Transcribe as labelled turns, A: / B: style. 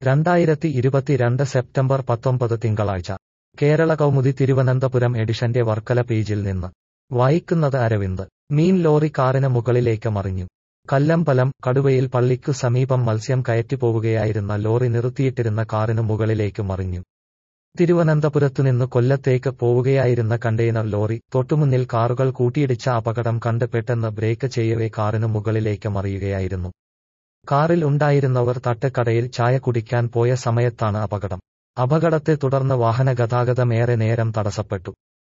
A: രണ്ടായിരത്തി ഇരുപത്തിരണ്ട് സെപ്റ്റംബർ പത്തൊമ്പത് തിങ്കളാഴ്ച കേരള കൗമുദി തിരുവനന്തപുരം എഡിഷന്റെ വർക്കല പേജിൽ നിന്ന് വായിക്കുന്നത് അരവിന്ദ് മീൻ ലോറി കാറിന് മുകളിലേക്ക് മറിഞ്ഞു കല്ലമ്പലം കടുവയിൽ പള്ളിക്കു സമീപം മത്സ്യം കയറ്റിപ്പോവുകയായിരുന്ന ലോറി നിർത്തിയിട്ടിരുന്ന കാറിനു മുകളിലേക്ക് മറിഞ്ഞു തിരുവനന്തപുരത്തുനിന്ന് കൊല്ലത്തേക്ക് പോവുകയായിരുന്ന കണ്ടെയ്നർ ലോറി തൊട്ടുമുന്നിൽ കാറുകൾ കൂട്ടിയിടിച്ച അപകടം കണ്ട് പെട്ടെന്ന് ബ്രേക്ക് ചെയ്യവേ കാറിനു മുകളിലേക്ക് മറിയുകയായിരുന്നു കാറിൽ ഉണ്ടായിരുന്നവർ തട്ടുകടയിൽ ചായ കുടിക്കാൻ പോയ സമയത്താണ് അപകടം അപകടത്തെ തുടർന്ന് വാഹന ഗതാഗതം ഏറെ നേരം തടസ്സപ്പെട്ടു